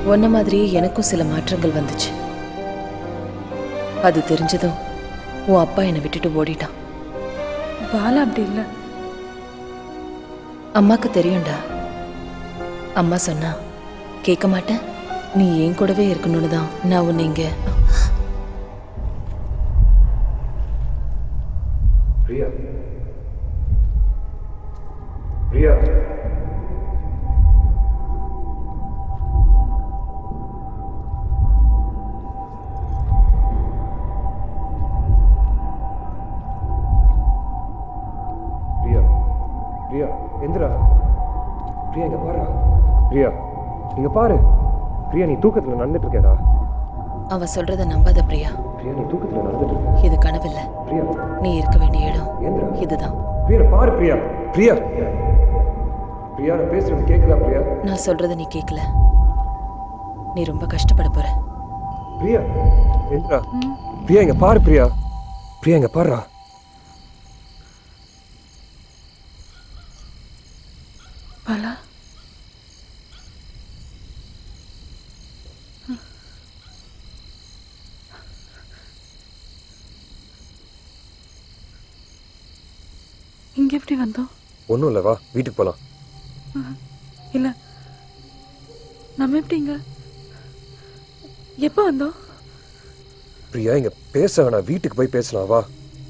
உன்ன மாதிரியே எனக்கும் சில மாற்றங்கள் வந்துச்சு அது தெரிஞ்சதும் உன் அப்பா என்னை விட்டுட்டு ஓடிட்டான் பாலா அப்படி இல்லை அம்மாக்கு தெரியும்டா அம்மா சொன்னா கேட்க மாட்டேன் நீ என் கூடவே இருக்கணும்னு தான் நான் உன்னை இங்க பிரியா பிரியா பிரியா பிரியா எந்திரா பிரியா இங்க பாரு பிரியா இங்க பாரு பிரியா நீ தூக்கத்துல நடந்துட்டு இருக்கேடா அவன் சொல்றத நம்பாத பிரியா பிரியா நீ தூக்கத்துல நடந்துட்டு இருக்க இது கனவில்ல பிரியா நீ இருக்க வேண்டிய இடம் எந்திரா இதுதான் பிரியா நான் பாரு பிரியா பிரியா பிரியா நான் பேசுறது கேக்குதா பிரியா நான் சொல்றத நீ கேட்கல நீ ரொம்ப கஷ்டப்பட போற பிரியா எந்திரா பிரியா இங்க பாரு பிரியா பிரியா இங்க பாருடா பாலா இங்க எப்படி வந்தோம் ஒன்றும் இல்லை வா வீட்டுக்கு போகலாம் இல்ல நம்ம எப்படி இங்க எப்போ வந்தோம் பிரியா இங்க பேச வேணாம் வீட்டுக்கு போய் பேசலாம் வா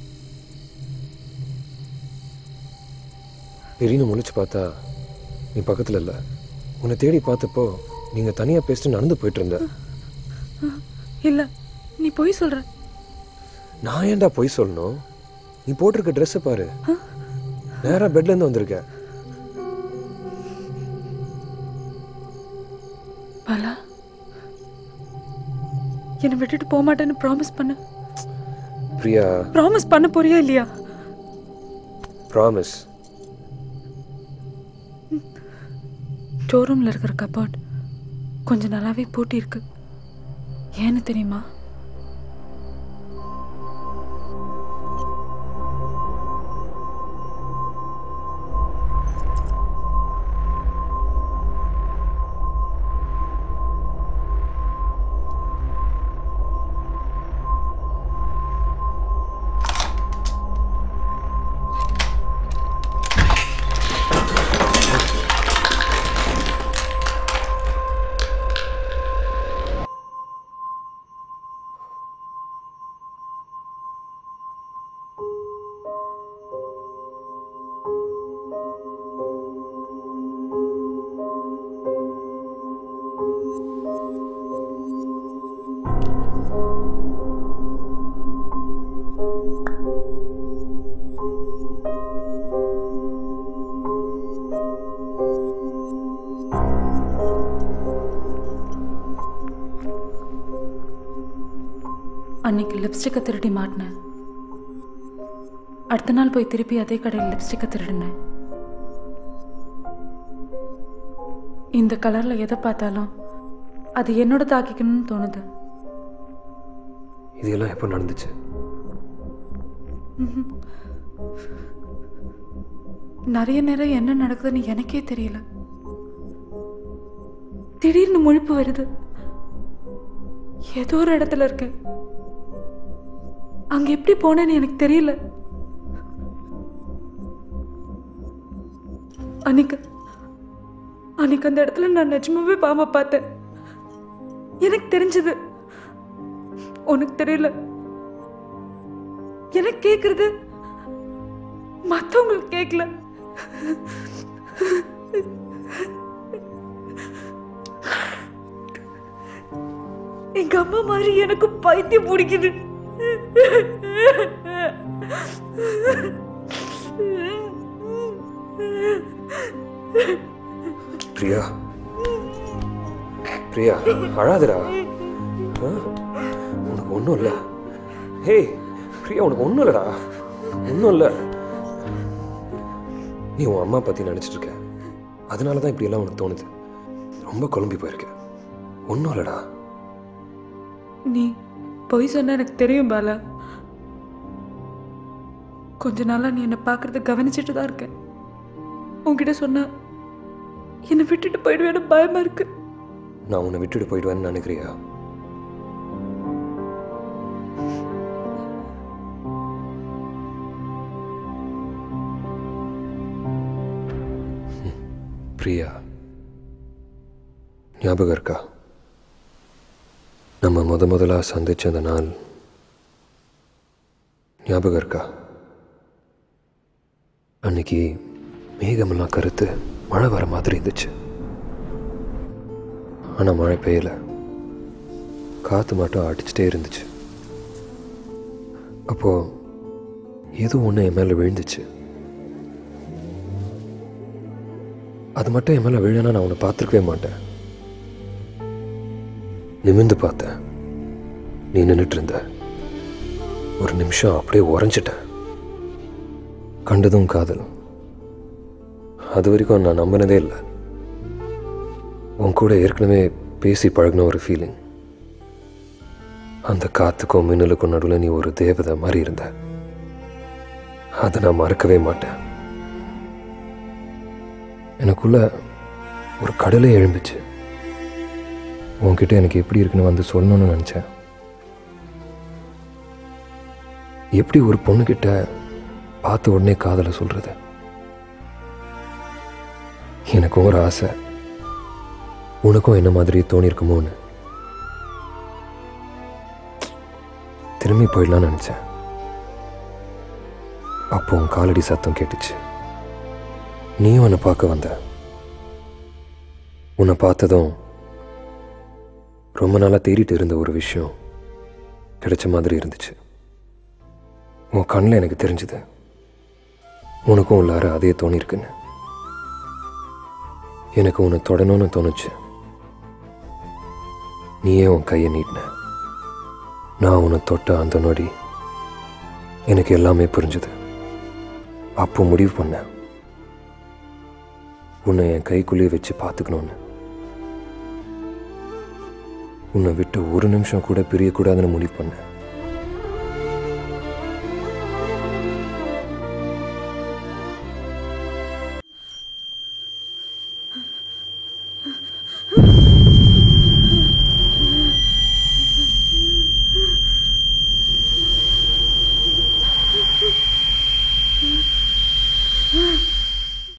பெரியனு முழிச்சு பார்த்தா நீ பக்கத்துல இல்ல உன்னை தேடி பார்த்தப்போ நீங்க தனியா பேசிட்டு நடந்து போயிட்டு இருந்த இல்ல நீ போய் சொல்ற நான் ஏன்டா பொய் சொல்லணும் நீ போட்டிருக்க ட்ரெஸ்ஸை பாரு நேரா பெட்ல இருந்து வந்திருக்க பாலா என்னை விட்டுட்டு போக மாட்டேன்னு ப்ராமிஸ் பண்ணு பிரியா ப்ராமிஸ் பண்ண போறியா இல்லையா ப்ராமிஸ் ஸ்டோர் இருக்கிற கபோர்ட் கொஞ்ச நாளாவே பூட்டி இருக்கு ஏன்னு தெரியுமா அன்னைக்கு லிப்ஸ்டிக்கை திருடி மாட்டினேன் அடுத்த நாள் போய் திருப்பி அதே கடையில் லிப்ஸ்டிக்கை திருடினேன் இந்த கலரில் எதை பார்த்தாலும் அது என்னோட தாக்கிக்கணும்னு தோணுது இதெல்லாம் எப்போ நடந்துச்சு நிறைய நேரம் என்ன நடக்குதுன்னு எனக்கே தெரியல திடீர்னு முழிப்பு வருது ஏதோ ஒரு இடத்துல இருக்கேன் அங்க எப்படி போனேன்னு எனக்கு தெரியல அன்னைக்கு அன்னைக்கு அந்த இடத்துல நான் நிஜமாவே பாம்பை பார்த்தேன் எனக்கு தெரிஞ்சது உனக்கு தெரியல எனக்கு கேக்குறது மத்தவங்களுக்கு கேட்கல எங்க அம்மா மாதிரி எனக்கு பைத்தியம் பிடிக்குது பிரியா பிரியா அழாதடா ஆ? உனக்கு ஒன்றும் இல்லை ஹே பிரியா உனக்கு ஒன்றும் இல்லைடா ஒன்றும் இல்லை நீ உன் அம்மா பற்றி நினச்சிட்டு இருக்க அதனால தான் இப்படியெல்லாம் உனக்கு தோணுது ரொம்ப குழம்பி போயிருக்க ஒன்றும் இல்லைடா நீ பொய் சொன்ன எனக்கு தெரியும் பாலா கொஞ்ச நாளா நீ என்னை பார்க்கறத கவனிச்சிட்டு தான் இருக்கேன் உன்கிட்ட சொன்ன என்னை விட்டுட்டு போயிடுவேன்னு பயமா இருக்கு நான் உன்னை விட்டுட்டு போயிடுவேன்னு நினைக்கிறியா ம், பிரியா ஞாபகம் இருக்கா நம்ம முத முதலா சந்திச்ச அந்த நாள் ஞாபகம் இருக்கா அன்னைக்கு மேகமெல்லாம் கருத்து மழை வர மாதிரி இருந்துச்சு ஆனால் மழை பெய்யல காற்று மட்டும் அடிச்சுட்டே இருந்துச்சு அப்போ ஏதோ ஒன்று என் மேலே விழுந்துச்சு அது மட்டும் என் மேலே விழுனா நான் உன்னை பார்த்துருக்கவே மாட்டேன் நிமிர்ந்து பார்த்தேன் நீ நின்றுட்டு இருந்த ஒரு நிமிஷம் அப்படியே உறைஞ்சிட்டேன் கண்டதும் காதல் அது வரைக்கும் நான் நம்பினதே இல்லை உன் கூட ஏற்கனவே பேசி பழகின ஒரு ஃபீலிங் அந்த காத்துக்கும் மின்னலுக்கும் நடுவில் நீ ஒரு தேவதை மாதிரி இருந்த அதை நான் மறக்கவே மாட்டேன் எனக்குள்ள ஒரு கடலே எழும்புச்சு உன்கிட்ட எனக்கு எப்படி இருக்குன்னு வந்து சொல்லணும்னு நினச்சேன் எப்படி ஒரு பொண்ணுக்கிட்ட பார்த்த உடனே காதலை சொல்றது எனக்கும் ஒரு ஆசை உனக்கும் என்ன மாதிரி தோணியிருக்குமோன்னு திரும்பி போயிடலாம்னு நினச்சேன் அப்போ உன் காலடி சத்தம் கேட்டுச்சு நீயும் உன்னை பார்க்க வந்த உன்னை பார்த்ததும் ரொம்ப நாளாக தேடிட்டு இருந்த ஒரு விஷயம் கிடைச்ச மாதிரி இருந்துச்சு உன் கண்ணில் எனக்கு தெரிஞ்சுது உனக்கும் உள்ளார அதே தோணியிருக்குன்னு எனக்கு உன்னை தொடணும்னு தோணுச்சு நீயே உன் கையை நீட்டின நான் உன்னை தொட்ட அந்த நொடி எனக்கு எல்லாமே புரிஞ்சுது அப்போ முடிவு பண்ணேன் உன்னை என் கைக்குள்ளேயே வச்சு பார்த்துக்கணும்னு உன்னை விட்டு ஒரு நிமிஷம் கூட பிரியக்கூடாதுன்னு முடிவு பண்ணேன்